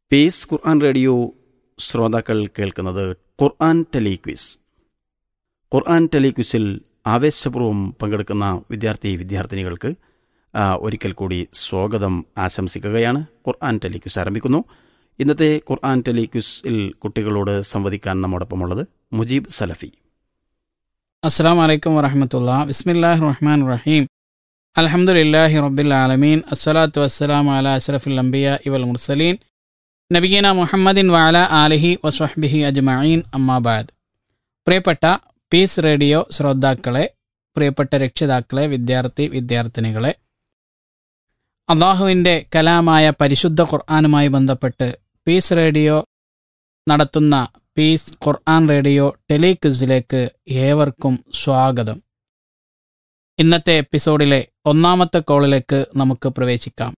piece Quran radio ശ്രോതാക്കൾ കേൾക്കുന്നത് ഖുർആൻ telequiz ഖുർആൻ ടെലിക്വിസിൽ ആവേശപൂർവ്വം പങ്കെടുക്കുന്ന വിദ്യാർത്ഥി വിദ്യാർത്ഥിനികൾക്ക് ആ, ഒരിക്കൽ കൂടി സ്വാഗതം ആശംസിക്കുകയാണ് ഖുർആൻ ടെലിക്വിസ് ആരംഭിക്കുന്നു ഇന്നത്തെ ഖുർആൻ ടെലിക്വിസിൽ കുട്ടികളോട് സംവദിക്കാൻ നമ്മോടൊപ്പമുള്ളത് മുജീബ് സലഫി അസ്സാം വലൈക്കും വറഹമത്തുള്ള ബിസ്മില്ലാഹി റഹ്മാൻ റഹീം അൽഹംദുലില്ലാഹി റബ്ബിൽ ആലമീൻ അസ്സലാത്തു വസ്സലാം അല അഷ്റഫുൽ അംബിയ ഇവൽ മുർസലീൻ നബിഗീന മുഹമ്മദിൻ വാല ആലിഹി വസ്വഹ്ബിഹി അജ്മഈൻ അമ്മാബാദ് പ്രിയപ്പെട്ട പീസ് റേഡിയോ ശ്രോതാക്കളെ പ്രിയപ്പെട്ട രക്ഷിതാക്കളെ വിദ്യാർത്ഥി വിദ്യാർത്ഥിനികളെ അള്ളാഹുവിൻ്റെ കലാമായ പരിശുദ്ധ ഖുർആാനുമായി ബന്ധപ്പെട്ട് പീസ് റേഡിയോ നടത്തുന്ന പീസ് ഖുർആൻ റേഡിയോ ടെലിക്വിസിലേക്ക് ഏവർക്കും സ്വാഗതം ഇന്നത്തെ എപ്പിസോഡിലെ ഒന്നാമത്തെ കോളിലേക്ക് നമുക്ക് പ്രവേശിക്കാം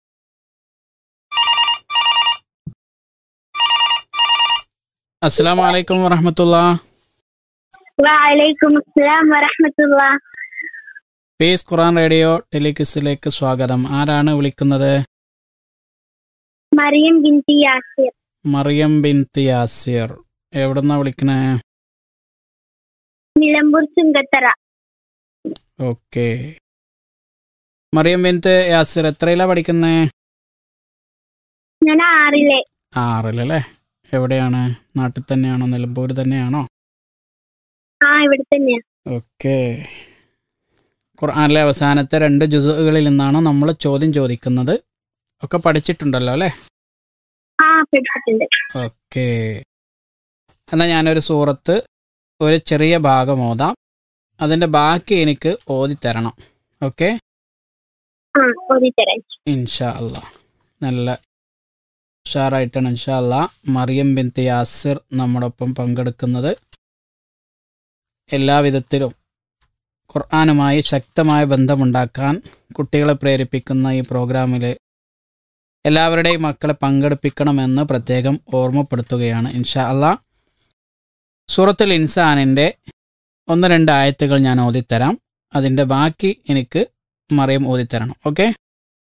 അസ്സാം വലൈക്കും വറഹമത്തുള്ള വലൈക്കും അസ്സലാം വറഹമത്തുള്ള പീസ് ഖുർആൻ റേഡിയോ ടെലിക്വിസിലേക്ക് സ്വാഗതം ആരാണ് വിളിക്കുന്നത് മറിയം ബിൻതി യാസിർ മറിയം ബിൻ യാസിർ എവിടുന്നാ വിളിക്കണേ നിലമ്പൂർ ചുങ്കത്തറ ഓക്കെ മറിയം ബിൻ യാസിർ എത്രയിലാ പഠിക്കുന്നേ ഞാൻ ആറിലെ ആറിലല്ലേ എവിടെയാണ് നാട്ടിൽ തന്നെയാണോ നിലമ്പൂർ തന്നെയാണോ ആ ഇവിടെ തന്നെയാ ഓക്കെ ഖുർആനിലെ അവസാനത്തെ രണ്ട് ജുസുകളിൽ നിന്നാണ് നമ്മൾ ചോദ്യം ചോദിക്കുന്നത് ഒക്കെ പഠിച്ചിട്ടുണ്ടല്ലോ അല്ലേ ആ പഠിച്ചിട്ടുണ്ട് ഓക്കെ എന്നാൽ ഞാനൊരു സൂറത്ത് ഒരു ചെറിയ ഭാഗം ഓതാം അതിൻ്റെ ബാക്കി എനിക്ക് ഓതി തരണം ഓക്കെ ആ ഓതിത്തരാൻ ഇൻഷാ അല്ലാ നല്ല ഉഷാറായിട്ടാണ് ഇൻഷാ അല്ലാ മറിയം ബിൻ യാസിർ നമ്മോടൊപ്പം പങ്കെടുക്കുന്നത് എല്ലാവിധത്തിലും ഖുർആാനുമായി ശക്തമായ ബന്ധമുണ്ടാക്കാൻ കുട്ടികളെ പ്രേരിപ്പിക്കുന്ന ഈ പ്രോഗ്രാമിൽ എല്ലാവരുടെയും മക്കളെ പങ്കെടുപ്പിക്കണമെന്ന് പ്രത്യേകം ഓർമ്മപ്പെടുത്തുകയാണ് ഇൻഷാ അല്ലാ സൂറത്തുൽ ഇൻസാനിൻ്റെ ഒന്ന് രണ്ട് ആയത്തുകൾ ഞാൻ ഓതിത്തരാം അതിൻ്റെ ബാക്കി എനിക്ക് മറിയം ഓതിത്തരണം ഓക്കെ